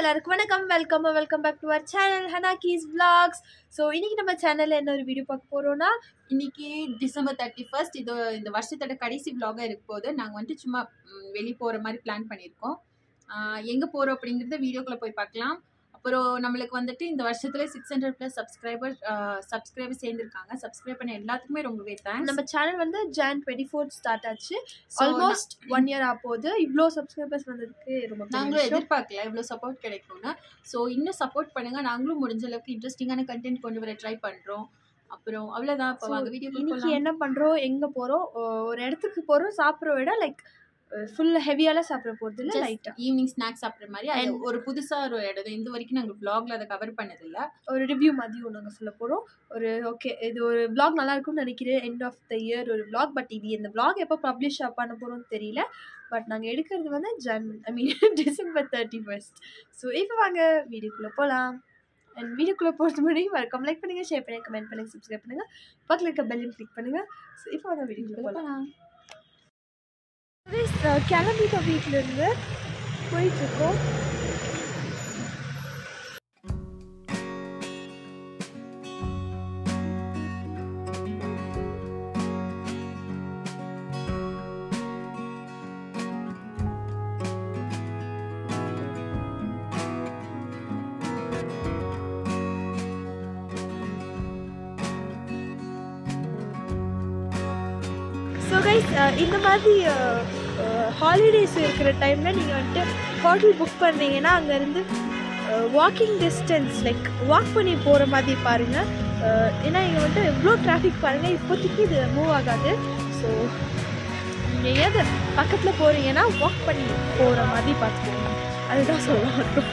எல்லாருக்கும் வணக்கம் welcome welcome back to our channel ஹனாக்கீஸ் vlogs ஸோ இன்னைக்கு நம்ம சேனலில் என்ன ஒரு வீடியோ பார்க்க போகிறோம்னா இன்னைக்கு டிசம்பர் தேர்ட்டி ஃபர்ஸ்ட் இது இந்த வருஷத்தோட கடைசி vlog-ஆ இருக்க போது நாங்கள் வந்துட்டு சும்மா வெளியே போகிற மாதிரி பிளான் பண்ணியிருக்கோம் எங்கே போகிறோம் அப்படிங்கிறத வீடியோக்குள்ளே போய் பார்க்கலாம் அப்புறம் நம்மளுக்கு வந்துட்டு இந்த வருஷத்துல six hundred plus subscriber subscriber சேர்ந்துருக்காங்க சப்ஸ்கிரைப் பண்ண எல்லாத்துக்குமே ரொம்பவே தேங்க்ஸ் நம்ம சேனல் வந்து ஜான் டுவெண்ட்டி ஃபோர்த் ஸ்டார்ட் ஆச்சு So, ஆல்மோஸ்ட் ஒன் இயர் ஆகுது இவ்வளோ சப்ஸ்கிரைபர்ஸ் வந்ததுக்கு ரொம்ப பெரிய நாங்களும் விஷயம். எதிர்பார்க்கல இவ்வளோ சப்போர்ட் கிடைக்கும்னு ஸோ இன்னும் சப்போர்ட் பண்ணுங்க நாங்களும் முடிஞ்ச அளவுக்கு இன்ட்ரெஸ்டிங்கான கண்டென்ட் கொண்டு வர ட்ரை பண்ணுறோம் அப்புறம் அவ்வளோதான் இப்போ So, வாங்க வீடியோ இன்னைக்கு என்ன பண்ணுறோம் எங்கே போகிறோம் ஒரு இடத்துக்கு போகிறோம் சாப்பிட்ற விட லைக் ஃபுல் ஹெவியாலாம் சாப்பிட போகிறது இல்லை லைட்டாக ஈவினிங் ஸ்நாக்ஸ் சாப்பிட்ற மாதிரி அது And- ஒரு புதுசா ஒரு இடம் இந்த வரைக்கும் நாங்கள் vlogல அதை கவர் பண்ணதில்ல ஒரு ரிவ்யூ மாதிரியும் நாங்கள் சொல்ல போகிறோம் ஒரு ஓகே இது ஒரு vlog நல்லா இருக்கும்னு நினைக்கிறேன் எண்ட் ஆஃப் த இயர் ஒரு vlog பட் இது இந்த vlog எப்போ பப்ளிஷ் பண்ண போகிறோம்னு தெரியல பட் நாங்கள் எடுக்கிறது வந்து Jan I mean December thirty first so இப்போ வாங்க வீடியோக்குள்ளே போகலாம் அண்ட் வீடியோக்குள்ளே போகிறது முன்னாடி வழக்கம் லைக் பண்ணுங்கள் ஷேர் பண்ணுங்கள் கமெண்ட் பண்ணுங்கள் சப்ஸ்கிரைப் பண்ணுங்கள் பக்கத்தில் இருக்க பெல்லையும் கிளிக் பண்ணுங்கள் ஸோ இப்போ வாங்க வீடியோக்குள்ளே போகலாம் கிளம்பிட்டோம் வீட்டிலேருந்து போயிட்டுருக்கோம் ஸோ கைஸ் இந்த மாதிரி ஹாலிடேஸ் இருக்கிற டைமில் நீங்கள் வந்துட்டு ஹோட்டல் புக் பண்ணுறீங்கன்னா அங்கேருந்து வாக்கிங் டிஸ்டன்ஸ் லைக் வாக் பண்ணி போகிற மாதிரி பாருங்கள் ஏன்னா இங்கே வந்துட்டு எவ்வளோ டிராஃபிக் பாருங்கள் இப்போதைக்கு இது மூவ் ஆகாது ஸோ நீங்கள் ஏது பக்கத்தில் போகிறீங்கன்னா வாக் பண்ணி போகிற மாதிரி பார்த்துக்கோங்க அதுதான் சொல்ல வரும்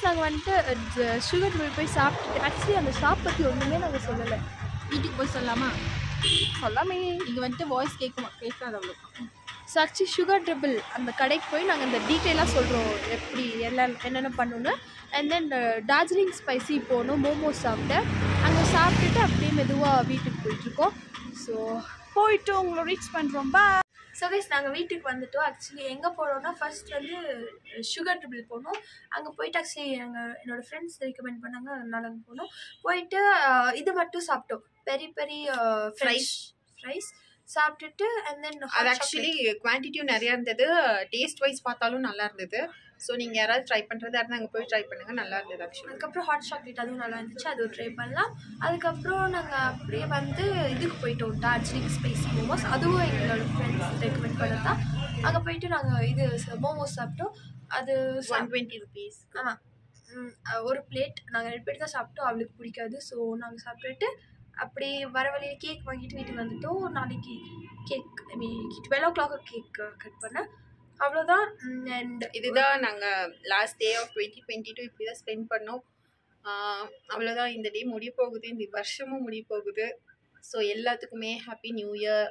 நாங்கள் வந்துட்டு சுகர் ட்ரிபிள் போய் சாப்பிட்டுட்டு ஆக்சுவலி அந்த ஷாப் பற்றி ஒன்றுமே நாங்கள் சொல்லலை வீட்டுக்கு போய் சொல்லாமா சொல்லாமே இங்கே வந்துட்டு வாய்ஸ் கேட்குமா கேட்காது அவ்வளோ ஸோ ஆக்சுவலி சுகர் ட்ரிபிள் அந்த கடைக்கு போய் நாங்கள் இந்த டீட்டெயிலாக சொல்கிறோம் எப்படி எல்லாம் என்னென்ன பண்ணணும்னு அண்ட் தென் டார்ஜிலிங் ஸ்பைசி போகணும் மோமோஸ் சாப்பிட்டு அங்கே சாப்பிட்டுட்டு அப்படியே மெதுவாக வீட்டுக்கு போயிட்டுருக்கோம் ஸோ போயிட்டு உங்களை ரீச் பண்ணுறோம் பா ஸோ கைஸ் நாங்கள் வீட்டுக்கு வந்துட்டோம் ஆக்சுவலி எங்கே போனோம்னா ஃபர்ஸ்ட் வந்து சுகர் ட்ரிபிள் போனோம் அங்கே போயிட்டு ஆக்சுவலி எங்கள் என்னோடய ஃப்ரெண்ட்ஸ் ரெக்கமெண்ட் பண்ணாங்க அதனால அங்கே போனோம் போயிட்டு அஹ், இது மட்டும் சாப்பிட்டோம் பெரிய பெரிய ஃப்ரைஸ் ஃப்ரைஸ் சாப்பிட்டுட்டு அண்ட் தென் அது ஆக்சுவலி குவான்டிட்டியும் நிறையா இருந்தது டேஸ்ட் வைஸ் பார்த்தாலும் நல்லா இருந்தது ஸோ நீங்கள் யாராவது ட்ரை பண்ணுறதா இருந்தால் அங்கே போய் ட்ரை பண்ணுங்க நல்லா இருந்தது ஆக்சுவலி அதுக்கப்புறம் ஹாட் சாக்லேட் அதுவும் நல்லா இருந்துச்சு அது ட்ரை பண்ணலாம் அதுக்கப்புறம் நாங்கள் அப்படியே வந்து இதுக்கு போயிட்டோம் டார்ஜிலிங் ஸ்பைசி மோமோஸ் அதுவும் எங்களோட ஃப்ரெண்ட்ஸ் ரெக்கமெண்ட் பண்ணது தான் அங்கே போயிட்டு நாங்கள் இது மோமோஸ் சாப்பிட்டோம் அது ஒன் டுவெண்ட்டி ருபீஸ் ஆமாம் ஒரு பிளேட் நாங்கள் ரெண்டு பேர் தான் சாப்பிட்டோம் அவளுக்கு பிடிக்காது ஸோ நாங்கள் சாப்பிட்டுட்டு அப்படியே வர வழியே கேக் வாங்கிட்டு வீட்டுக்கு வந்துட்டோம் நாளைக்கு cake I mean twelve o'clock cake cut பண்ணேன் அவ்வளோதான் அண்ட் இதுதான் நாங்கள் last day of twenty twenty two இப்படி தான் ஸ்பெண்ட் பண்ணோம் ஆஹ் அவ்வளோதான் இந்த டே முடிய போகுது இந்த வருஷமும் முடிய போகுது ஸோ எல்லாத்துக்குமே happy new year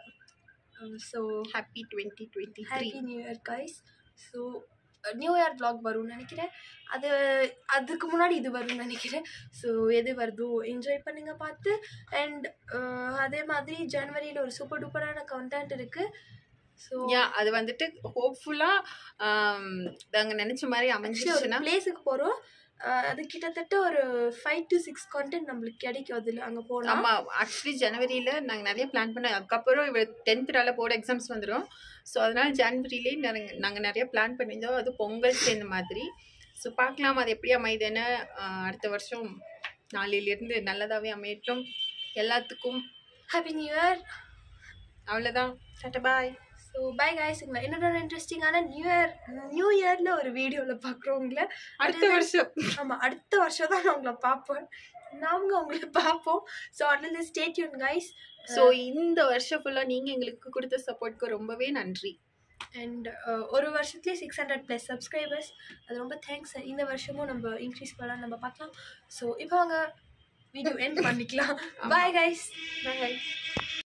so happy twenty twenty three happy new year guys so new year vlog வரும்னு நினைக்கிறேன் அது அதுக்கு முன்னாடி இது வரும்னு நினைக்கிறேன் ஸோ எது வருதோ என்ஜாய் பண்ணுங்க பார்த்து அண்ட் அதே மாதிரி ஜனவரியில் ஒரு சூப்பர் டூப்பரான கண்டென்ட் இருக்குது ஸோ யா அது வந்துட்டு ஹோப்ஃபுல்லாக நாங்கள் நினச்ச மாதிரி ஆக்சுவலி ஒரு அமைஞ்சிருச்சுன்னா பிளேஸுக்கு போகிறோம் அது கிட்டத்தட்ட ஒரு ஃபைவ் டு சிக்ஸ் கண்டென்ட் நம்மளுக்கு கிடைக்கும் அதில் அங்கே போனால் ஆமாம் ஆக்சுவலி ஜனவரியில் நாங்கள் நிறைய பிளான் பண்ணோம் அதுக்கப்புறம் இவ டென்த்துனால போர்டு எக்ஸாம்ஸ் வந்துடும் ஸோ அதனால் ஜனவரிலே நாங்கள் நாங்கள் நிறைய பிளான் பண்ணியிருந்தோம் அது பொங்கல் சேர்ந்த மாதிரி ஸோ பார்க்கலாம் அது எப்படி அமையுதுன்னு ஆஹ் அடுத்த வருஷம் நாளையிலேருந்து நல்லதாகவே அமையட்டும் எல்லாத்துக்கும் ஹாப்பி நியூ இயர் அவ்வளோதான் ta-ta bye so bye guys உங்களை என்னோட இன்ட்ரெஸ்டிங்கான நியூ இயர் நியூ இயரில் ஒரு வீடியோவில் பார்க்குறோம் உங்களை அடுத்த வருஷம் ஆமாம் அடுத்த வருஷம் தான் நான் உங்களை பார்ப்போம் நாங்கள் உங்களை பார்ப்போம் ஸோ அதில் ஸ்டேட்யூன் கைஸ் ஸோ இந்த வருஷம் ஃபுல்லாக நீங்கள் எங்களுக்கு கொடுத்த சப்போர்ட்க்கு ரொம்பவே நன்றி அண்ட் ஒரு வருஷத்துலேயே சிக்ஸ் ஹண்ட்ரட் ப்ளஸ் சப்ஸ்கிரைபர்ஸ் அது ரொம்ப தேங்க்ஸ் இந்த வருஷமும் நம்ம இன்க்ரீஸ் பண்ணலாம் நம்ம பார்க்கலாம் ஸோ இப்போ அவங்க வீடியோ எண்ட் பண்ணிக்கலாம் பாய் கைஸ் பாய்